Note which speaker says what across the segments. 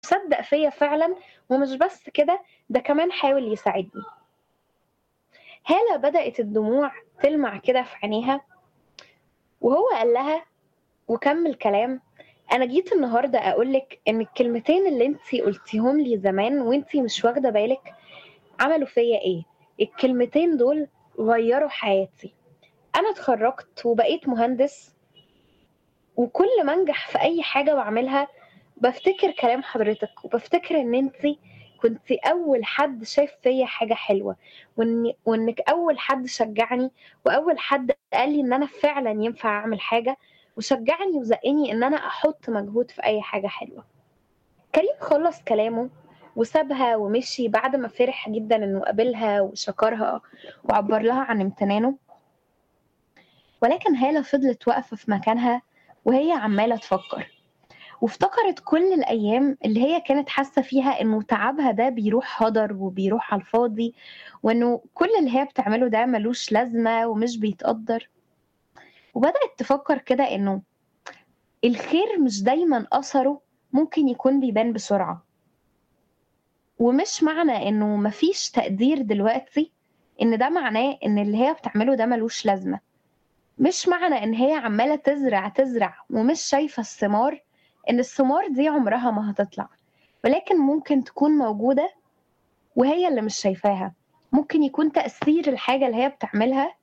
Speaker 1: صدّق فيّا فعلًا ومش بس كده، ده كمان حاول يساعدني. هالة بدأت الدموع تلمع كده في عينيها، وهو قال لها وكمّل كلام: "أنا جيت النهارده أقول لِك إن الكلمتين اللي أنتِ قُلتيهم لي زمان وأنتِ مش واخدة بالِك عملوا فيّا إيه، الكلمتين دول غيّروا حياتي. أنا اتخرّجت وبقيت مهندس وكل ما أنجح في أي حاجة باعملها بافتكر كلام حضرتِك، وبافتكر إن أنتِ كنتِ أول حد شاف فيّا حاجة حلوة، وإن وإنِّك أول حد شجّعني، وأول حد قال لي إن أنا فعلًا ينفع أعمل حاجة، وشجّعني وزقّني إن أنا أحُط مجهود في أي حاجة حلوة." كريم خلّص كلامه وسابها ومشي بعد ما فرح جدًا إنه قابلها وشكرها وعبّر لها عن امتنانه. ولكن هالة فضلت واقفة في مكانها وهي عمّالة تفكّر، وافتكرت كل الأيام اللي هي كانت حاسة فيها إنه تعبها ده بيروح هدر وبيروح على الفاضي، وإنه كل اللي هي بتعمله ده ما لوش لازمة ومش بيتقدّر. وبدأت تفكّر كده إنه الخير مش دايمًا أثره ممكن يكون بيبان بسرعة. ومش معنى إنه ما فيش تقدير دلوقتي، إن ده معناه إن اللي هي بتعمله ده ما لوش لازمة. مش معنى إن هي عمّالة تزرع، تزرع ومش شايفة الثمار، إن الثمار دي عمرها ما هتطلع، ولكن ممكن تكون موجودة وهي اللي مش شايفاها. ممكن يكون تأثير الحاجة اللي هي بتعملها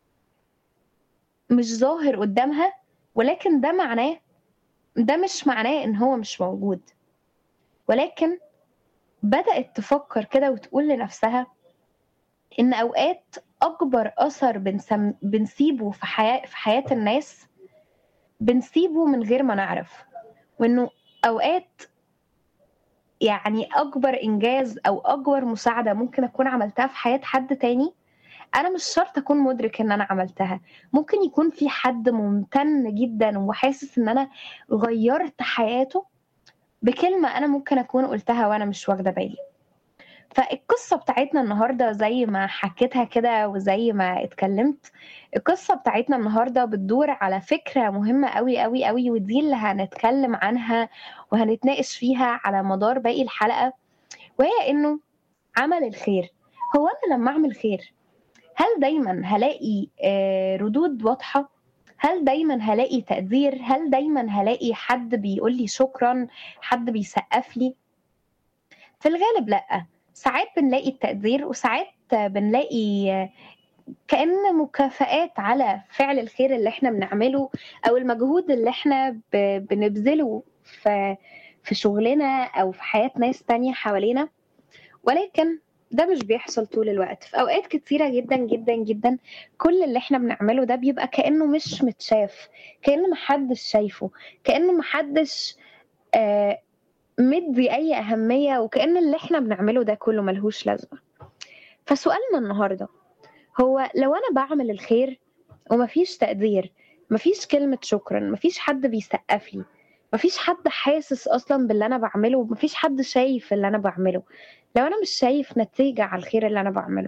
Speaker 1: مش ظاهر قدّامها، ولكن ده معناه ده مش معناه إن هو مش موجود. ولكن بدأت تفكّر كده وتقول لنفسها إن أوقات أكبر أثر بنسم بنسيبه في حياة في حياة الناس، بنسيبه من غير ما نعرف، وإنه أوقات يعني أكبر إنجاز أو أكبر مساعدة ممكن أكون عملتها في حياة حد تاني، أنا مش شرط أكون مُدرك إن أنا عملتها، ممكن يكون في حد ممتن جدًا وحاسس إن أنا غيّرت حياته بكلمة أنا ممكن أكون قُلتها وأنا مش واخدة بالي. فالقصة بتاعتنا النهارده زي ما حكيتها كده وزي ما اتكلمت، القصة بتاعتنا النهارده بتدور على فكرة مهمة أوي، أوي، أوي، ودي اللي هنتكلم عنها وهنتناقش فيها على مدار باقي الحلقة، وهي إنه عمل الخير. هو أنا لمّا أعمل خير، هل دايمًا هالاقي آآ ردود واضحة؟ هل دايمًا هالاقي تقدير؟ هل دايمًا هالاقي حد بيقول لي شكرًا، حد بيسقّف لي؟ في الغالب لأ، ساعات بنلاقي التقدير وساعات بنلاقي كأن مكافآت على فعل الخير اللي إحنا بنعمله أو المجهود اللي إحنا ب بنبذله في في شغلنا أو في حياة ناس تانية حوالينا، ولكن ده مش بيحصل طول الوقت. في أوقات كتيرة جدًا، جدًا، جدًا كل اللي إحنا بنعمله ده بيبقى كإنه مش متشاف، كإن ما حدش شايفه، كإن ما حدش آآ مدّي أي أهمية وكأن اللي إحنا بنعمله ده كله ما لهوش لازمة. فسؤالنا النهارده هو لو أنا باعمل الخير وما فيش تقدير، ما فيش كلمة شكرًا، ما فيش حد بيسقّف لي، ما فيش حد حاسس أصلًا باللي أنا باعمله، وما فيش حد شايف اللي أنا باعمله، لو أنا مش شايف نتيجة على الخير اللي أنا باعمله،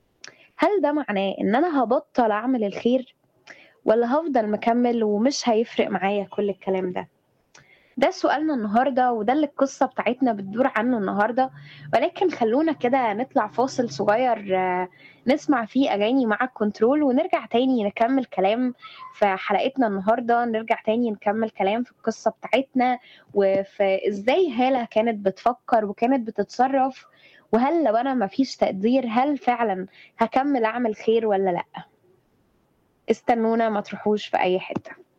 Speaker 1: هل ده معناه إن أنا هابطّل أعمل الخير والّا هافضل مكمّل ومش هيفرق معايا كل الكلام ده؟ ده سؤالنا النهارده وده اللي القصة بتاعتنا بتدور عنه النهارده، ولكن خلّونا كده نطلع فاصل صغير نسمع فيه أغاني مع الكنترول ونرجع تاني نكمّل كلام في حلقتنا النهارده، نرجع تاني نكمّل كلام في القصة بتاعتنا وفي إزاي هالة كانت بتفكّر وكانت بتتصرّف، وهل لو أنا ما فيش تقدير هل فعلًا هاكمّل أعمل خير والّا لأ؟ استنونا ما تروحوش في أي حتة.